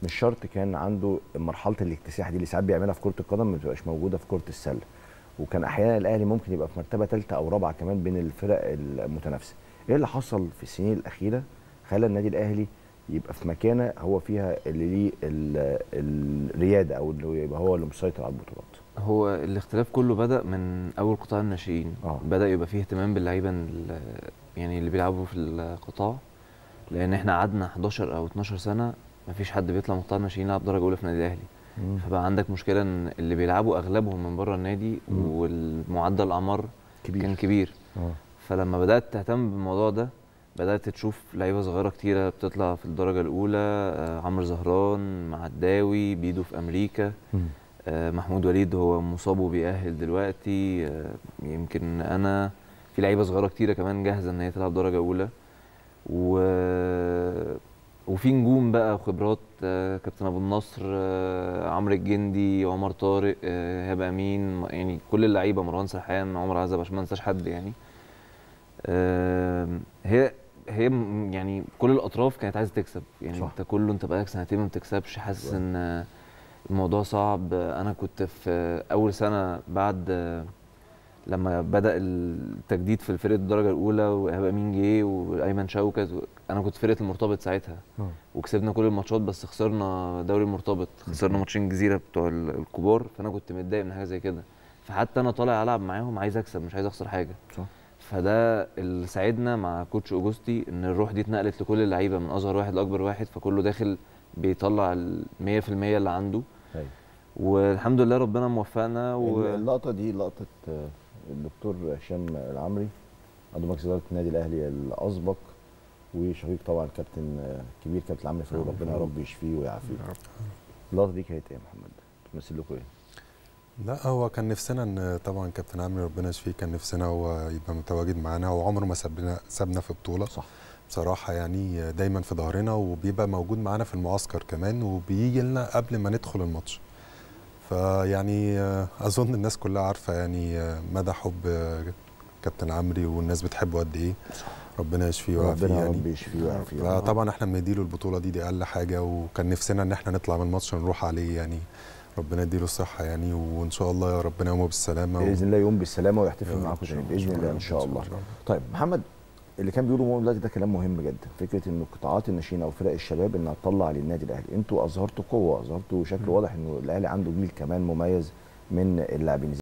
مش شرط كان عنده مرحله الاكتساح دي اللي ساعات بيعملها في كره القدم ما بتبقاش موجوده في كره السله وكان احيانا الاهلي ممكن يبقى في مرتبه ثالثه او رابعه كمان بين الفرق المتنافسه ايه اللي حصل في السنين الاخيره خلى النادي الاهلي يبقى في مكانه هو فيها اللي ليه ال- الرياده او اللي يبقى هو اللي مسيطر على البطولات هو الاختلاف كله بدأ من أول قطاع الناشئين آه. بدأ يبقى فيه اهتمام باللعيبة ال- يعني اللي بيلعبوا في القطاع لأن احنا قعدنا 11 أو 12 سنة مفيش حد بيطلع من قطاع الناشئين يلعب درجة أولى في النادي الأهلي فبقى عندك مشكلة إن اللي بيلعبوا أغلبهم من بره النادي مم. والمعدل الأعمار كبير كان كبير اه فلما بدأت تهتم بالموضوع ده بدأت تشوف لعيبة صغيرة كتيرة بتطلع في الدرجة الأولى آه، عمرو زهران معداوي بيدو في أمريكا مم. آه، محمود وليد هو مصاب وبيأهل دلوقتي آه، يمكن انا في لعيبه صغيره كتيره كمان جاهزه ان هي تلعب درجه اولى و وفي نجوم بقى وخبرات آه، كابتن ابو النصر آه، عمرو الجندي عمر طارق آه، ايهاب امين يعني كل اللعيبه مروان سرحان عمر عزب عشان ما انساش حد يعني آم، هي هي م- يعني كل الاطراف كانت عايزه تكسب يعني صح. انت كله انت بقالك سنتين ما بتكسبش حاسس صح. ان آه، الموضوع صعب انا كنت في اول سنه بعد آه، لما بدا التجديد في فرقه الدرجه الاولى وايهاب امين جه وايمن شوكت و- انا كنت في فرقه المرتبط ساعتها آه. وكسبنا كل الماتشات بس خسرنا دوري المرتبط خسرنا ماتشين الجزيره بتوع ال- الكبار فانا كنت متضايق من حاجه زي كده فحتى انا طالع العب معاهم عايز اكسب مش عايز اخسر حاجه صح فده اللي ساعدنا مع كوتش اوجوستي ان الروح دي اتنقلت لكل اللعيبه من اصغر واحد لاكبر واحد فكله داخل بيطلع ال 100% اللي عنده أيوة. والحمد لله ربنا موفقنا و... اللقطه دي لقطه آه، الدكتور هشام العمري عضو مجلس اداره النادي الاهلي الاسبق وشقيق طبعا كابتن آه، كبير كابتن عمرو فاروق ربنا يا رب يشفيه ويعافيه اللقطه دي كانت ايه يا محمد؟ تمثل لكم ايه؟ لا هو كان نفسنا ان طبعا كابتن عمرو ربنا يشفيه كان نفسنا هو يبقى متواجد معانا وعمره ما سابنا سابنا في بطوله صح بصراحه يعني دايما في ظهرنا وبيبقى موجود معانا في المعسكر كمان وبيجي لنا قبل ما ندخل الماتش فيعني آه، اظن الناس كلها عارفه يعني آه، مدى حب آه، كابتن عمري والناس بتحبه قد ايه ربنا يشفيه ويعافيه ربنا يا يعني رب يشفيه ويعافيه فطبعا احنا بنديله البطوله دي دي اقل حاجه وكان نفسنا ان احنا نطلع من الماتش نروح عليه يعني ربنا يديله الصحه يعني وان شاء الله يا ربنا يومه بالسلامه و... باذن الله يوم بالسلامه ويحتفل يا رب معاكم إن شاء تاني الله. باذن الله ان شاء الله طيب محمد اللي كان بيقوله مؤمن دلوقتي ده كلام مهم جدا فكره ان قطاعات الناشئين او فرق الشباب انها تطلع للنادي الاهلي انتوا اظهرتوا قوه اظهرتوا شكل واضح انه الاهلي عنده جيل كمان مميز من اللاعبين